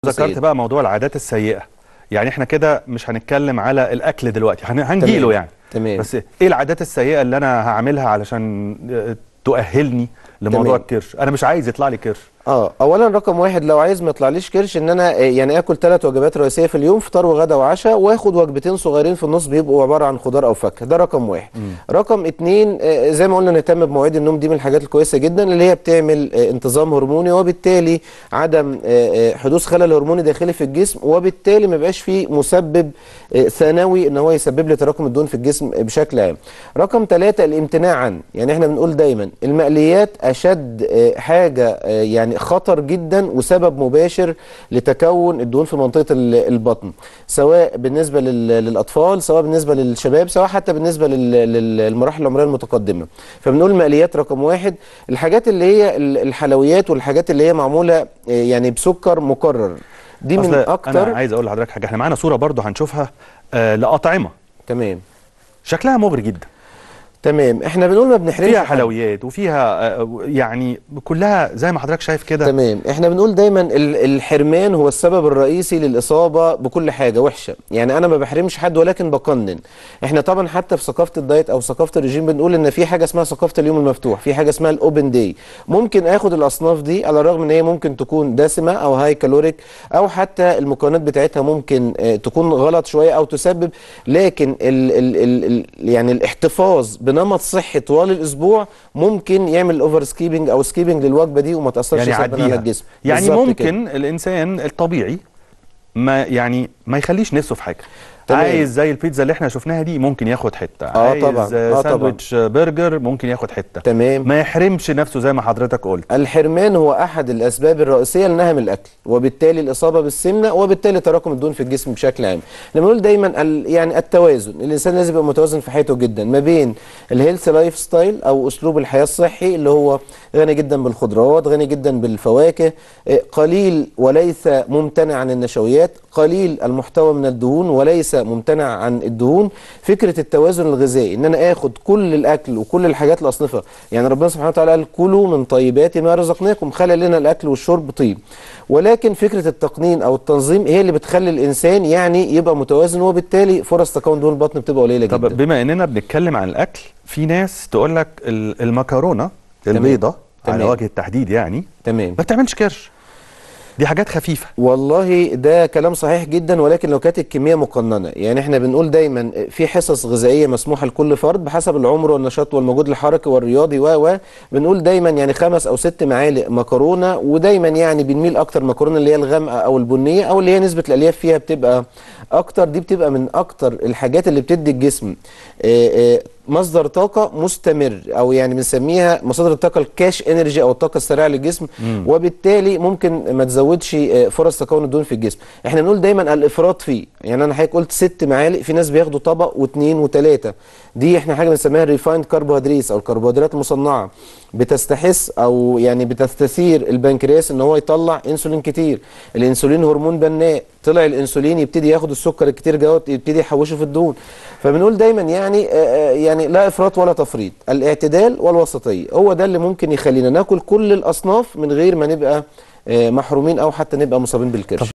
ذكرت سيد. بقى موضوع العادات السيئه يعني احنا كده مش هنتكلم على الاكل دلوقتي هن- هنجيله تمام. يعني تمام. بس ايه العادات السيئه اللي انا هعملها علشان آه، تؤهلني لموضوع تمام. الكرش انا مش عايز يطلع لي كرش اه اولا رقم واحد لو عايز ما يطلعليش كرش ان انا آه، يعني اكل ثلاث وجبات رئيسيه في اليوم فطار وغدا وعشاء واخد وجبتين صغيرين في النص بيبقوا عباره عن خضار او فاكهه ده رقم واحد رقم اتنين آه، زي ما قلنا نهتم بمواعيد النوم دي من الحاجات الكويسه جدا اللي هي بتعمل آه، انتظام هرموني وبالتالي عدم آه، آه، حدوث خلل هرموني داخلي في الجسم وبالتالي ما يبقاش فيه مسبب آه، ثانوي ان هو يسبب لي تراكم الدهون في الجسم بشكل عام رقم ثلاثة الامتناع عن يعني احنا بنقول دايما المقليات اشد آه، حاجه آه، يعني خطر جدا وسبب مباشر لتكون الدهون في منطقه ال- البطن سواء بالنسبه لل- للاطفال سواء بالنسبه للشباب سواء حتى بالنسبه لل- لل- للمراحل العمريه المتقدمه فبنقول المقليات رقم واحد الحاجات اللي هي ال- الحلويات والحاجات اللي هي معموله آه، يعني بسكر مكرر دي من أصل اكتر انا عايز اقول لحضرتك حاجه احنا معانا صوره برضو هنشوفها آه لاطعمه تمام شكلها مغري جدا تمام احنا بنقول ما بنحرمش فيها حد. حلويات وفيها آه، يعني كلها زي ما حضرتك شايف كده تمام احنا بنقول دايما ال- الحرمان هو السبب الرئيسي للاصابه بكل حاجه وحشه يعني انا ما بحرمش حد ولكن بقنن احنا طبعا حتى في ثقافه الدايت او ثقافه الرجيم بنقول ان في حاجه اسمها ثقافه اليوم المفتوح في حاجه اسمها الاوبن داي ممكن اخد الاصناف دي على الرغم ان هي ممكن تكون دسمه او هاي كالوريك او حتى المكونات بتاعتها ممكن آه، تكون غلط شويه او تسبب لكن ال ال ال ال يعني الاحتفاظ بنمط صحي طوال الاسبوع ممكن يعمل اوفر سكيبنج او سكيبنج للوجبه دي وما تاثرش يعني سلبا على عديها الجسم يعني بالظبط كده. ممكن الانسان الطبيعي ما يعني ما يخليش نفسه في حاجه تمام. عايز زي البيتزا اللي احنا شفناها دي ممكن ياخد حته آه عايز طبعاً. آه طبعاً. ساندوتش برجر ممكن ياخد حته تمام ما يحرمش نفسه زي ما حضرتك قلت الحرمان هو احد الاسباب الرئيسيه لنهم الاكل وبالتالي الاصابه بالسمنه وبالتالي تراكم الدهون في الجسم بشكل عام لما نقول دايما ال يعني التوازن الانسان لازم يبقى متوازن في حياته جدا ما بين الهيلث لايف ستايل او اسلوب الحياه الصحي اللي هو غني جدا بالخضروات غني جدا بالفواكه آه، قليل وليس ممتنع عن النشويات قليل المحتوى من الدهون وليس ممتنع عن الدهون فكره التوازن الغذائي ان انا اخد كل الاكل وكل الحاجات الاصنفه يعني ربنا سبحانه وتعالى قال كلوا من طيبات ما رزقناكم خلى لنا الاكل والشرب طيب ولكن فكره التقنين او التنظيم هي اللي بتخلي الانسان يعني يبقى متوازن وبالتالي فرص تكون دهون البطن بتبقى قليله طب جدا بما اننا بنتكلم عن الاكل في ناس تقول لك ال- المكرونه تمام. البيضه على تمام. وجه التحديد يعني تمام ما بتعملش كرش دي حاجات خفيفه والله ده كلام صحيح جدا ولكن لو كانت الكميه مقننه يعني احنا بنقول دايما في حصص غذائيه مسموحه لكل فرد بحسب العمر والنشاط والمجهود الحركي والرياضي و و بنقول دايما يعني خمس او ست معالق مكرونه ودايما يعني بنميل اكتر مكرونه اللي هي الغامقه او البنيه او اللي هي نسبه الالياف فيها بتبقى اكتر دي بتبقى من اكتر الحاجات اللي بتدي الجسم آه، آه، مصدر طاقه مستمر او يعني بنسميها مصادر الطاقه الكاش انرجي او الطاقه السريعه للجسم وبالتالي ممكن ما تزودش آه، فرص تكون الدهون في الجسم احنا بنقول دايما الافراط فيه يعني انا حضرتك قلت ست معالق في ناس بياخدوا طبق واثنين وثلاثه دي احنا حاجه بنسميها ريفايند كربوهيدرات او الكربوهيدرات المصنعه بتستحث او يعني بتستثير البنكرياس ان هو يطلع انسولين كتير الانسولين هرمون بناء طلع الانسولين يبتدي ياخد السكر الكتير جوت يبتدي يحوشه في الدهون فبنقول دايما يعني آه، آه، يعني لا افراط ولا تفريط الاعتدال والوسطيه هو ده اللي ممكن يخلينا ناكل كل الاصناف من غير ما نبقى آه، محرومين او حتى نبقى مصابين بالكرش